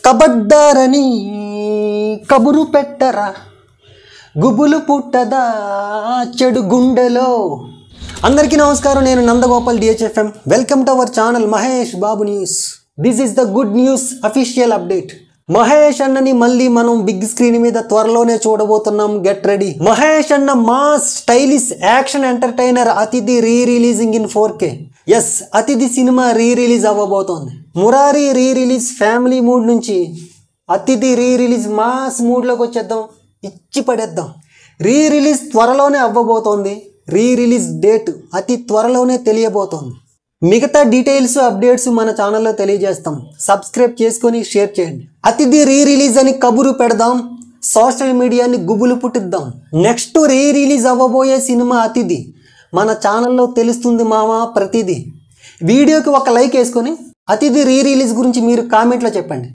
కబడ్డారని కబురు పెట్టరా గుబులు పుట్టదా చెడు గుండెలో అందరికీ నమస్కారం నేను Nandagopal DHFM welcome to our channel Mahesh Babu news this is the good news official update Mahesh అన్నని మళ్ళీ మనం బిగ్ స్క్రీన్ మీద త్వరలోనే చూడబోతున్నాం గెట్ రెడీ మహేష్ అన్న mass stylish action entertainer Athidhi re releasing in four K S Athidhi cinema re release అవ్వబోతోంది Murari re release family mood నుంచి Athidhi re release mass మూడ్లోకి వచ్చేద్దాం ఇచ్చి పడేద్దాం రీ రిలీజ్ త్వరలోనే అవ్వబోతోంది రీ రిలీజ్ డేట్ అతి త్వరలోనే తెలియబోతోంది మిగతా డీటెయిల్స్ అప్డేట్స్ మన ఛానల్లో తెలియజేస్తాం సబ్స్క్రైబ్ చేసుకొని షేర్ చేయండి అతిథి రీ రిలీజ్ అని కబురు పెడదాం సోషల్ మీడియాని గుబులు పుట్టిద్దాం నెక్స్ట్ రీ రిలీజ్ అవ్వబోయే సినిమా అతిథి మన ఛానల్లో తెలుస్తుంది మామ ప్రతిదీ వీడియోకి ఒక లైక్ వేసుకొని అతిథి రీ రిలీజ్ గురించి మీరు కామెంట్లో చెప్పండి